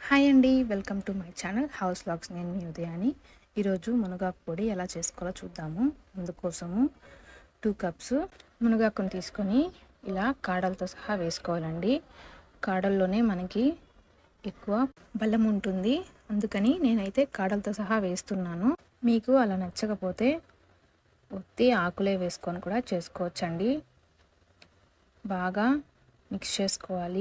hi అండి welcome to my channel house vlogs నేను మీ ఉదయాని ఈరోజు మునగాకు పొడి ఎలా చేసుకోవాలో చూద్దాము అందుకోసము టూ కప్స్ మునగాకును తీసుకొని ఇలా కాడలతో సహా వేసుకోవాలండి కాడల్లోనే మనకి ఎక్కువ బలం ఉంటుంది అందుకని నేనైతే కాడలతో సహా వేస్తున్నాను మీకు అలా నచ్చకపోతే ఒత్తి ఆకులే వేసుకొని కూడా చేసుకోవచ్చండి బాగా మిక్స్ చేసుకోవాలి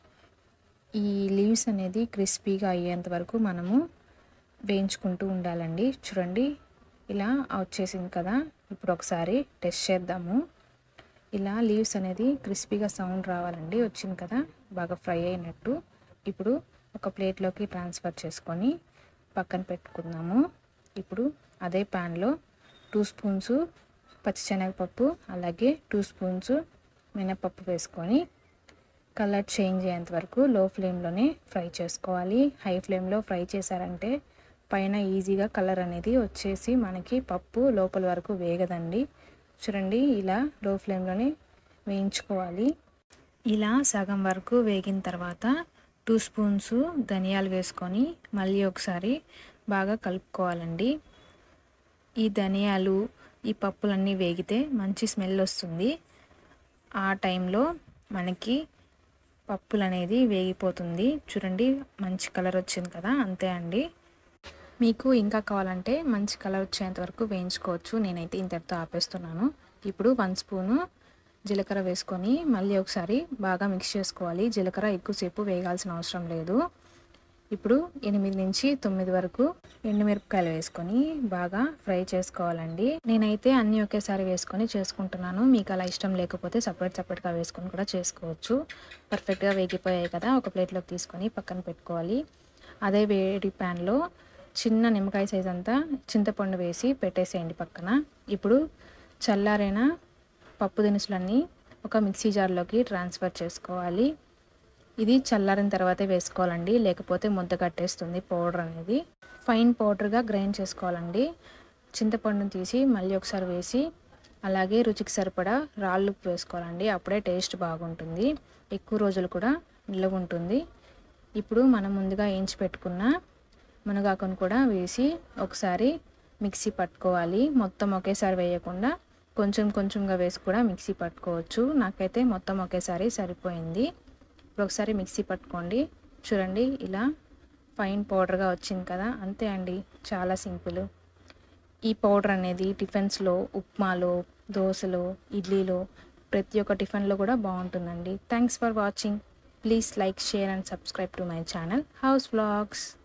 ఈ లీవ్స్ అనేది క్రిస్పీగా అయ్యేంత వరకు మనము వేయించుకుంటూ ఉండాలండి చూడండి ఇలా వచ్చేసింది కదా ఇప్పుడు ఒకసారి టెస్ట్ చేద్దాము ఇలా లీవ్స్ అనేది క్రిస్పీగా సౌండ్ రావాలండి వచ్చింది కదా బాగా ఫ్రై అయినట్టు ఇప్పుడు ఒక ప్లేట్లోకి ట్రాన్స్ఫర్ చేసుకొని పక్కన పెట్టుకుందాము ఇప్పుడు అదే ప్యాన్లో టూ స్పూన్స్ పచ్చిశనగపప్పు అలాగే టూ స్పూన్స్ మినపప్పు వేసుకొని కలర్ చేంజ్ అయ్యేంత వరకు లో ఫ్లేమ్లోనే ఫ్రై చేసుకోవాలి హై ఫ్లేమ్లో ఫ్రై చేశారంటే పైన ఈజీగా కలర్ అనేది వచ్చేసి మనకి పప్పు లోపల వరకు వేగదండి చూడండి ఇలా లో ఫ్లేమ్లోనే వేయించుకోవాలి ఇలా సగం వరకు వేగిన తర్వాత టూ స్పూన్స్ ధనియాలు వేసుకొని మళ్ళీ ఒకసారి బాగా కలుపుకోవాలండి ఈ ధనియాలు ఈ పప్పులన్నీ వేగితే మంచి స్మెల్ వస్తుంది ఆ టైంలో మనకి పప్పులు అనేది వేగిపోతుంది చూడండి మంచి కలర్ వచ్చింది కదా అంతే అండి మీకు ఇంకా కావాలంటే మంచి కలర్ వచ్చేంత వరకు వేయించుకోవచ్చు నేనైతే ఇంతటితో ఆపేస్తున్నాను ఇప్పుడు వన్ స్పూను జీలకర్ర వేసుకొని మళ్ళీ ఒకసారి బాగా మిక్స్ చేసుకోవాలి జీలకర్ర ఎక్కువసేపు వేగాల్సిన అవసరం లేదు ఇప్పుడు ఎనిమిది నుంచి తొమ్మిది వరకు ఎండుమిరపకాయలు వేసుకొని బాగా ఫ్రై చేసుకోవాలండి నేనైతే అన్నీ ఒకేసారి వేసుకొని చేసుకుంటున్నాను మీకు అలా ఇష్టం లేకపోతే సపరేట్ సపరేట్గా వేసుకొని కూడా చేసుకోవచ్చు పర్ఫెక్ట్గా వేగిపోయాయి కదా ఒక ప్లేట్లోకి తీసుకొని పక్కన పెట్టుకోవాలి అదే వేడి ప్యాన్లో చిన్న నిమ్మకాయ సైజ్ అంతా చింతపండు వేసి పెట్టేసేయండి పక్కన ఇప్పుడు చల్లారైన పప్పు దినుసులన్నీ ఒక మిక్సీ జార్లోకి ట్రాన్స్ఫర్ చేసుకోవాలి ఇది చల్లారిన తర్వాతే వేసుకోవాలండి లేకపోతే ముద్ద కట్టేస్తుంది పౌడర్ అనేది ఫైన్ పౌడర్గా గ్రైండ్ చేసుకోవాలండి చింతపండుని తీసి మళ్ళీ ఒకసారి వేసి అలాగే రుచికి సరిపడా రాళ్ళు ఉప్పు వేసుకోవాలండి అప్పుడే టేస్ట్ బాగుంటుంది ఎక్కువ రోజులు కూడా నిల్వ ఉంటుంది ఇప్పుడు మనం ముందుగా వేయించి పెట్టుకున్న మునగాకును కూడా వేసి ఒకసారి మిక్సీ పట్టుకోవాలి మొత్తం ఒకేసారి వేయకుండా కొంచెం కొంచెంగా వేసి కూడా మిక్సీ పట్టుకోవచ్చు నాకైతే మొత్తం ఒకేసారి సరిపోయింది ఇప్పుడు ఒకసారి మిక్సీ పట్టుకోండి చూడండి ఇలా ఫైన్ పౌడర్గా వచ్చింది కదా అంతే అండి చాలా సింపుల్ ఈ పౌడర్ అనేది టిఫిన్స్లో ఉప్మాలో దోశలో ఇడ్లీలో ప్రతి ఒక్క టిఫిన్లో కూడా బాగుంటుందండి thanks for watching please like share and subscribe to my channel house vlogs